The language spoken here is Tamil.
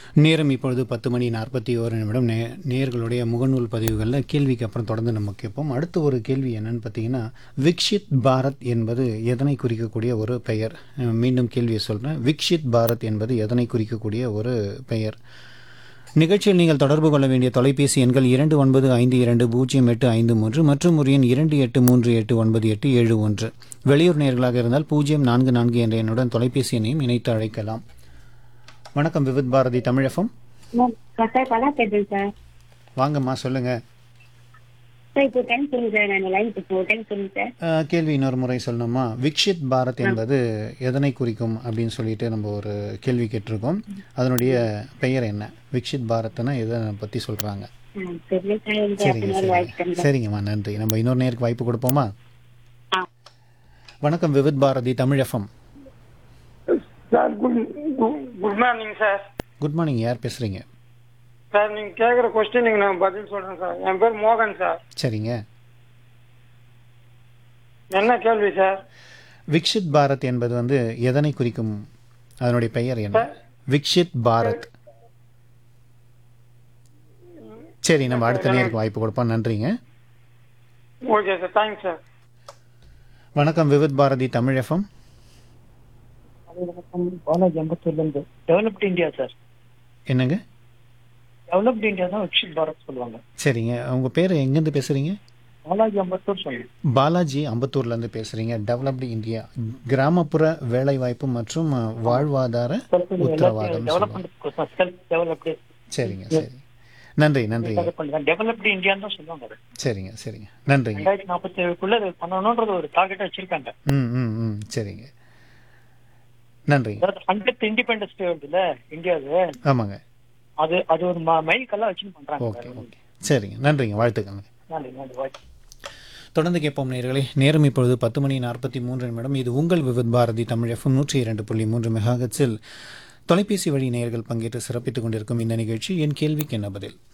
நேரம் இப்பொழுது பத்து மணி நாற்பத்தி ஓரு நிமிடம் நே நேர்களுடைய முகநூல் பதிவுகளில் கேள்விக்கு அப்புறம் தொடர்ந்து நம்ம கேட்போம் அடுத்த ஒரு கேள்வி என்னன்னு பார்த்தீங்கன்னா விக்ஷித் பாரத் என்பது எதனை குறிக்கக்கூடிய ஒரு பெயர் அஹ் மீண்டும் கேள்வியை சொல்கிறேன் விக்ஷித் பாரத் என்பது எதனை குறிக்கக்கூடிய ஒரு பெயர் நிகழ்ச்சியில் நீங்கள் தொடர்பு கொள்ள வேண்டிய தொலைபேசி எண்கள் இரண்டு ஒன்பது ஐந்து இரண்டு பூஜ்ஜியம் எட்டு ஐந்து மூன்று மற்றும் ஒரு எண் இரண்டு எட்டு மூன்று எட்டு ஒன்பது எட்டு ஏழு ஒன்று வெளியூர் நேர்களாக இருந்தால் பூஜ்ஜியம் நான்கு நான்கு என்ற எண்ணுடன் தொலைபேசி எண்ணையும் இணைத்து அழைக்கலாம் வணக்கம் விவித் பாரதி தமிழகம் சார் சார் நல்லா பேசுறேன் சார் வாங்கம்மா சொல்லுங்க சார் இப்போ டைம் சொல்லுங்க சார் நான் லைன் இப்போ டைம் சொல்லுங்க சார் அஹ், கேள்வி இன்னொரு முறை சொல்லணுமா விக்ஷித் பாரத் என்பது எதனை குறிக்கும் அப்படின்னு சொல்லிட்டு நம்ம ஒரு கேள்வி கேட்டிருக்கோம் அதனுடைய பெயர் என்ன விக்ஷித் பாரத்னா எதை பற்றி சொல்கிறாங்க ஆ, தெரியல சார் எனக்கு சரிங்க அப்படி சரிங்க வாய்ப்பு சரிங்கம்மா நன்றி நம்ம இன்னொரு நேருக்கு வாய்ப்பு கொடுப்போமா ஆ வணக்கம் Vividh Bharati Tamil FM sir good good morning sir good morning யார் பேசுகிறீங்க சார் நீங்க கேக்குற கொஸ்டினுக்கு நான் பதில் சொல்றேன் சார் என் பேர் மோகன் சார் சரிங்க என்ன கேள்வி சார் விக்ஷித் பாரத் என்பது வந்து எதனை குறிக்கும் அதனுடைய பெயர் என்ன விக்ஷித் பாரத் சரி நம்ம அடுத்த நேருக்கு வாய்ப்பு கொடுப்போம் நன்றிங்க ஓகே சார் தேங்க்ஸ் சார் வணக்கம் விவித் பாரதி தமிழ் எஃப்எம் பாலாஜி அம்பத்தூர்ல இருந்து டெவலப்ட் இந்தியா சார் என்னங்க டெவலப்ட் இந்தியா தான் விக்ஷித் பாரத் சொல்லுவாங்க சரிங்க உங்கள் பேர் எங்கேருந்து பேசுகிறீங்க பாலாஜி அம்பத்தூர் சொல்லுங்க பாலாஜி அம்பத்தூர்லேருந்து பேசுகிறீங்க டெவலப்டு இந்தியா கிராமப்புற வேலைவாய்ப்பு மற்றும் அஹ், வாழ்வாதார உத்தரவாதம் சொல்லுவாங்க. டெவலப்மெண்ட் செல்ஃப் டெவலப்டு சரிங்க சரி நன்றி நன்றிங்க டெவலப்டு இந்தியான்னு தான் சொல்லுவாங்க அது. சரிங்க சரிங்க நன்றிங்க ரெண்டாயிரத்தி நாற்பத்தி ஏழுக்குள்ள இது பண்ணணும்ன்றது ஒரு டார்கெட் வச்சிருக்காங்க ம் ம் ம் சரிங்க நன்றிங்க அதாவது ஹண்ட்ரட் இண்டிபெண்டன்ஸ் டே வருதுல்ல இந்தியாவு ஆமாங்க அது அது ஒரு மைல் கல்லா வச்சு பண்றாங்க ஓகே ஓகே சரிங்க நன்றிங்க வாழ்த்துக்கள் நன்றி நன்றி வாய்ப்பு தொடர்ந்து கேட்போம் நேர்களே நேரம் இப்பொழுது பத்து மணி நாற்பத்தி மூன்று நிமிடம் இது உங்கள் விவித் பாரதி தமிழ் எஃப்எம் நூற்றி இரண்டு புள்ளி மூன்று மெகாகட்ஸில் தொலைபேசி வழி நேயர்கள் பங்கேற்று சிறப்பித்துக் கொண்டிருக்கும் இந்த நிகழ்ச்சி என் கேள்விக்கு என்ன பதில்